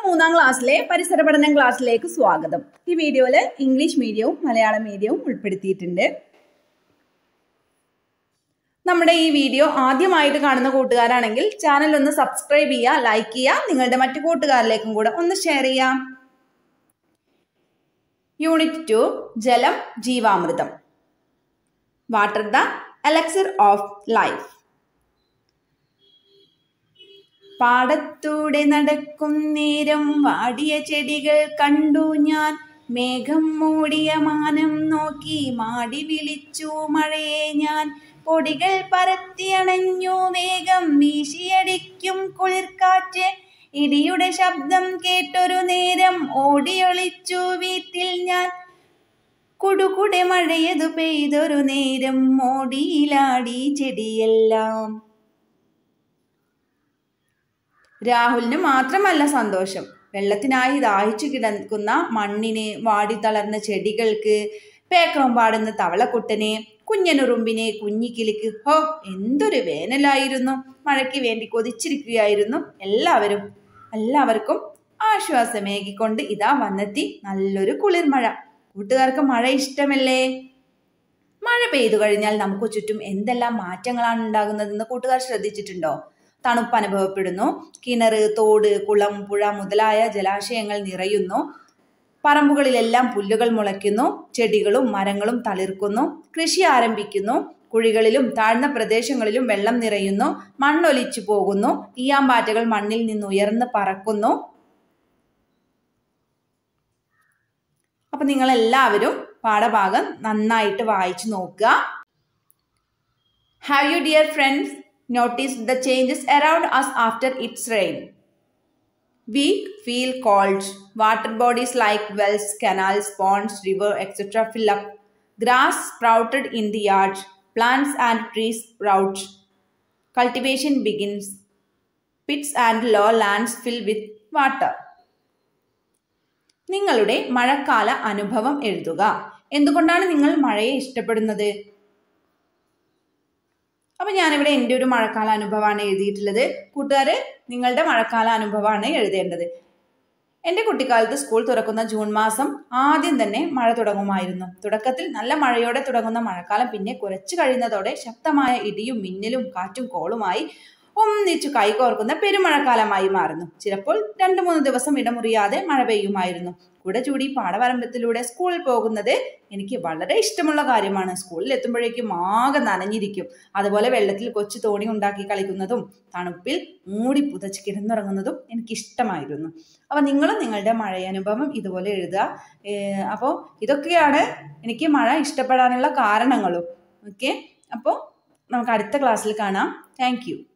മൂന്നാം ക്ലാസ്സിലെ പരിസര പഠനം ക്ലാസ്സിലേക്ക് സ്വാഗതം ഈ വീഡിയോയിൽ ഇംഗ്ലീഷ് മീഡിയവും മലയാളം മീഡിയവും ഉൾപ്പെടുത്തിയിട്ടുണ്ട് നമ്മുടെ ഈ വീഡിയോ ആദ്യമായിട്ട് കാണുന്ന കൂട്ടുകാരാണെങ്കിൽ ചാനൽ ഒന്ന് സബ്സ്ക്രൈബ് ചെയ്യുക ലൈക്ക് ചെയ്യുക നിങ്ങളുടെ മറ്റു കൂട്ടുകാരിലേക്കും കൂടെ ഒന്ന് ഷെയർ ചെയ്യാം യൂണിറ്റ് ടു ജലം ജീവാമൃതം water the elixir of life പാടത്തൂടെ നടക്കും നേരം വാടിയ ചെടികൾ കണ്ടു ഞാൻ മേഘം മൂടിയ മാനം നോക്കി മാടി വിളിച്ചു മഴയെ ഞാൻ പൊടികൾ പരത്തിയണഞ്ഞു വേഗം വീശിയടിക്കും കുളിർക്കാറ്റ് ഇടിയുടെ ശബ്ദം കേട്ടൊരു നേരം ഓടിയൊളിച്ചു വീട്ടിൽ ഞാൻ കുടുകുടെ മഴയതു പെയ്തൊരു നേരം മോടിയിലാടി ചെടിയെല്ലാം രാഹുലിന് മാത്രമല്ല സന്തോഷം വെള്ളത്തിനായി ദാഹിച്ചു കിടക്കുന്ന മണ്ണിന് വാടിത്തളർന്ന ചെടികൾക്ക് പേക്രം പാടുന്ന തവളക്കുട്ടനെ കുഞ്ഞനുറുമ്പിനെ കുഞ്ഞിക്കിളിക്ക് ഹോ എന്തൊരു വേനലായിരുന്നു മഴയ്ക്ക് വേണ്ടി കൊതിച്ചിരിക്കുകയായിരുന്നു എല്ലാവരും എല്ലാവർക്കും ആശ്വാസമേകിക്കൊണ്ട് ഇതാ വന്നെത്തി നല്ലൊരു കുളിർമഴ കൂട്ടുകാർക്ക് മഴ ഇഷ്ടമല്ലേ മഴ പെയ്തു കഴിഞ്ഞാൽ നമുക്ക് ചുറ്റും എന്തെല്ലാം മാറ്റങ്ങളാണ് ഉണ്ടാകുന്നതെന്ന് കൂട്ടുകാർ ശ്രദ്ധിച്ചിട്ടുണ്ടോ തണുപ്പ് അനുഭവപ്പെടുന്നു കിണർ തോട് കുളം പുഴ മുതലായ ജലാശയങ്ങൾ നിറയുന്നു പറമ്പുകളിലെല്ലാം പുല്ലുകൾ മുളയ്ക്കുന്നു ചെടികളും മരങ്ങളും തളിർക്കുന്നു കൃഷി ആരംഭിക്കുന്നു കുഴികളിലും താഴ്ന്ന പ്രദേശങ്ങളിലും വെള്ളം നിറയുന്നു മണ്ണൊലിച്ചു പോകുന്നു ഈയാമ്പാറ്റകൾ മണ്ണിൽ നിന്ന് ഉയർന്ന് പറക്കുന്നു അപ്പൊ നിങ്ങൾ എല്ലാവരും പാഠഭാഗം നന്നായിട്ട് വായിച്ചു നോക്കുക have you dear friends noticed the changes around us after its rain. We feel cold. Water bodies like wells, canals, ponds, river, etc. fill up. Grass sprouted in the yard. Plants and trees sprout. Cultivation begins. Pits and lowlands fill with water. നിങ്ങളുടെ മഴക്കാല അനുഭവം എഴുതുക എന്തുകൊണ്ടാണ് നിങ്ങൾ മഴയെ ഇഷ്ടപ്പെടുന്നത് അപ്പം ഞാനിവിടെ എൻ്റെ ഒരു മഴക്കാല അനുഭവമാണ് എഴുതിയിട്ടുള്ളത് കൂട്ടുകാർ നിങ്ങളുടെ മഴക്കാല അനുഭവമാണ് എഴുതേണ്ടത് എൻ്റെ കുട്ടിക്കാലത്ത് സ്കൂൾ തുറക്കുന്ന ജൂൺ മാസം ആദ്യം തന്നെ മഴ തുടങ്ങുമായിരുന്നു തുടക്കത്തിൽ നല്ല മഴയോടെ തുടങ്ങുന്ന മഴക്കാലം പിന്നെ കുറച്ചു കഴിയുന്നതോടെ ശക്തമായ ഇടിയും മിന്നലും കാറ്റും കോളുമായി ഒന്നിച്ചു കൈകോർക്കുന്ന പെരുമഴക്കാലമായി മാറുന്നു ചിലപ്പോൾ രണ്ട് മൂന്ന് ദിവസം ഇടമുറിയാതെ മഴ പെയ്യുമായിരുന്നു കൂടെ ചൂടി പാടവരമ്പത്തിലൂടെ സ്കൂളിൽ പോകുന്നത് എനിക്ക് വളരെ ഇഷ്ടമുള്ള കാര്യമാണ് സ്കൂളിൽ എത്തുമ്പോഴേക്കും ആകെ നനഞ്ഞിരിക്കും അതുപോലെ വെള്ളത്തിൽ കൊച്ചു തോണി ഉണ്ടാക്കി കളിക്കുന്നതും തണുപ്പിൽ മൂടി പുതച്ച് കിടന്നുറങ്ങുന്നതും എനിക്ക് ഇഷ്ടമായിരുന്നു അപ്പോൾ നിങ്ങളും നിങ്ങളുടെ മഴയനുഭവം ഇതുപോലെ എഴുതുക അപ്പോൾ ഇതൊക്കെയാണ് എനിക്ക് മഴ ഇഷ്ടപ്പെടാനുള്ള കാരണങ്ങളും ഓക്കെ അപ്പോൾ നമുക്ക് അടുത്ത ക്ലാസ്സിൽ കാണാം താങ്ക്